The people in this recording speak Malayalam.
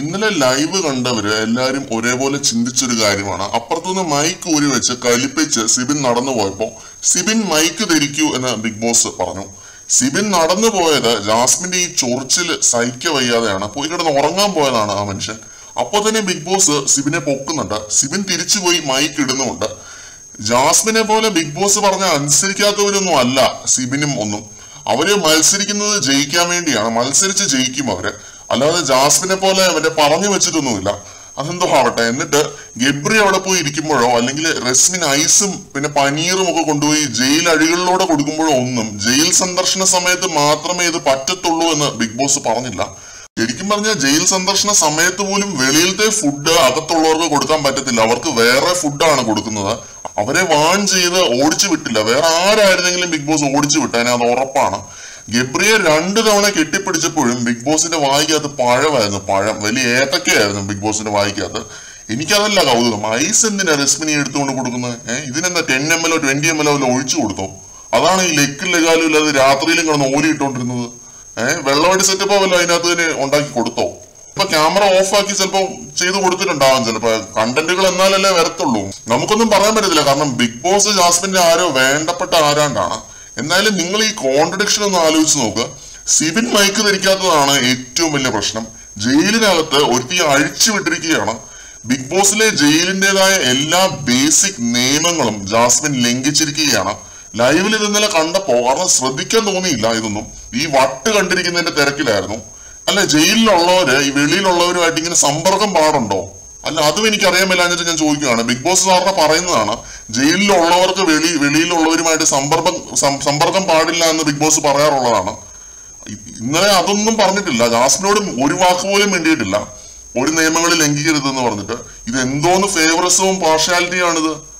ഇന്നലെ ലൈവ് കണ്ടവര് എല്ലാരും ഒരേപോലെ ചിന്തിച്ചൊരു കാര്യമാണ് അപ്പുറത്തുനിന്ന് മൈക്ക് ഊരി വെച്ച് കലിപ്പിച്ച് സിബിൻ നടന്നു പോയപ്പോ സിബിൻ മൈക്ക് ധരിക്കൂ എന്ന് ബിഗ് ബോസ് പറഞ്ഞു സിബിൻ നടന്നു പോയത് ജാസ്മിന്റെ ഈ ചൊറിച്ചില് സഹിക്ക വയ്യാതെയാണ് പോയി കിടന്ന് ഉറങ്ങാൻ പോയതാണ് ആ മനുഷ്യൻ അപ്പൊ തന്നെ ബിഗ് ബോസ് സിബിനെ പൊക്കുന്നുണ്ട് സിബിൻ തിരിച്ചുപോയി മൈക്ക് ഇടുന്നുമുണ്ട് ജാസ്മിനെ പോലെ ബിഗ് ബോസ് പറഞ്ഞ അനുസരിക്കാത്തവരൊന്നും അല്ല സിബിനും ഒന്നും അവര് മത്സരിക്കുന്നത് ജയിക്കാൻ വേണ്ടിയാണ് മത്സരിച്ച് ജയിക്കും അവര് അല്ലാതെ ജാസ്മിനെ പോലെ അവരെ പറഞ്ഞു വെച്ചിട്ടൊന്നുമില്ല അതെന്തോ ആവട്ടെ എന്നിട്ട് ഗബ്രി അവിടെ പോയി ഇരിക്കുമ്പോഴോ അല്ലെങ്കിൽ റസ്മിൻ ഐസും പിന്നെ പനീറും ഒക്കെ കൊണ്ടുപോയി ജയിൽ അഴികളിലൂടെ കൊടുക്കുമ്പോഴോ ഒന്നും ജയിൽ സന്ദർശന സമയത്ത് മാത്രമേ ഇത് പറ്റത്തുള്ളൂ എന്ന് ബിഗ് ബോസ് പറഞ്ഞില്ല ശരിക്കും പറഞ്ഞാൽ ജയിൽ സന്ദർശന സമയത്ത് പോലും വെളിയിലത്തെ ഫുഡ് അകത്തുള്ളവർക്ക് കൊടുക്കാൻ പറ്റത്തില്ല അവർക്ക് വേറെ ഫുഡാണ് കൊടുക്കുന്നത് അവരെ വാൺ ചെയ്ത് ഓടിച്ചു വിട്ടില്ല വേറെ ആരായിരുന്നെങ്കിലും ബിഗ് ബോസ് ഓടിച്ചു വിട്ടേനെ അത് ഉറപ്പാണ് ഗബ്രിയെ രണ്ടു തവണ കെട്ടിപ്പിടിച്ചപ്പോഴും ബിഗ് ബോസിന്റെ വായിക്കകത്ത് പഴമായിരുന്നു പഴം വലിയ ഏത്തക്കയായിരുന്നു ബിഗ് ബോസിന്റെ വായിക്കകത്ത് എനിക്കതല്ല കൗതുകം ഐസ് എന്തിനാ രശ്മിനി എടുത്തുകൊണ്ട് കൊടുക്കുന്നത് ഏഹ് ഇതിനെന്താ ടെൻ എം എല്ലോ ട്വന്റി എം എല്ലോ ഒഴിച്ചു കൊടുത്തോ അതാണ് ഈ ലെക്കും ലെഗാലും ഇല്ലാതെ രാത്രിയിലും കിടന്ന് ഓലി ഇട്ടോണ്ടിരുന്നത് ഏഹ് വെള്ളവടി സെറ്റപ്പോ വല്ല അതിനകത്ത് തന്നെ ഉണ്ടാക്കി കൊടുത്തോ ഇപ്പൊ ക്യാമറ ഓഫ് ആക്കി ചിലപ്പോ ചെയ്ത് കൊടുത്തിട്ടുണ്ടാവാം ചിലപ്പോ കണ്ടന്റുകൾ എന്നാലല്ലേ വരത്തുള്ളൂ നമുക്കൊന്നും പറയാൻ പറ്റത്തില്ല കാരണം ബിഗ് ബോസ് ജാസ്മിന്റെ ആരോ വേണ്ടപ്പെട്ട ആരാണ്ടാണ് എന്നാലും നിങ്ങൾ ഈ കോൺട്രഡിക്ഷൻ ഒന്ന് ആലോചിച്ച് നോക്കുക സിബിൻ മൈക്ക് ധരിക്കാത്തതാണ് ഏറ്റവും വലിയ പ്രശ്നം ജയിലിനകത്ത് ഒരുത്തി അഴിച്ചു വിട്ടിരിക്കുകയാണ് ബിഗ് ബോസിലെ ജയിലിന്റേതായ എല്ലാ ബേസിക് നിയമങ്ങളും ജാസ്മിൻ ലംഘിച്ചിരിക്കുകയാണ് ലൈവിൽ ഇത് ഇന്നലെ കണ്ടപ്പോ കാരണം ശ്രദ്ധിക്കാൻ തോന്നിയില്ല ഇതൊന്നും ഈ വട്ട് കണ്ടിരിക്കുന്നതിന്റെ തിരക്കിലായിരുന്നു അല്ല ജയിലിലുള്ളവര് ഈ വെളിയിലുള്ളവരുമായിട്ട് ഇങ്ങനെ സമ്പർക്കം പാടുണ്ടോ അല്ല അതും എനിക്ക് അറിയാൻ മേലാഞ്ഞിട്ട് ഞാൻ ചോദിക്കുകയാണ് ബിഗ് ബോസ് സാറിനെ പറയുന്നതാണ് ജയിലിലുള്ളവർക്ക് വെളി വെളിയിലുള്ളവരുമായിട്ട് സമ്പർക്കം സം- സമ്പർക്കം പാടില്ല എന്ന് ബിഗ് ബോസ് പറയാറുള്ളതാണ് ഇ- ഇന്നലെ അതൊന്നും പറഞ്ഞിട്ടില്ല ജാസ്മിനോട് ഒരു വാക്ക് പോലും വേണ്ടിയിട്ടില്ല ഒരു നിയമങ്ങളിൽ ലംഘിക്കരുതെന്ന് പറഞ്ഞിട്ട് ഇത് എന്തോന്ന് ഫേവറസവും പാർഷ്യാലിറ്റിയാണിത്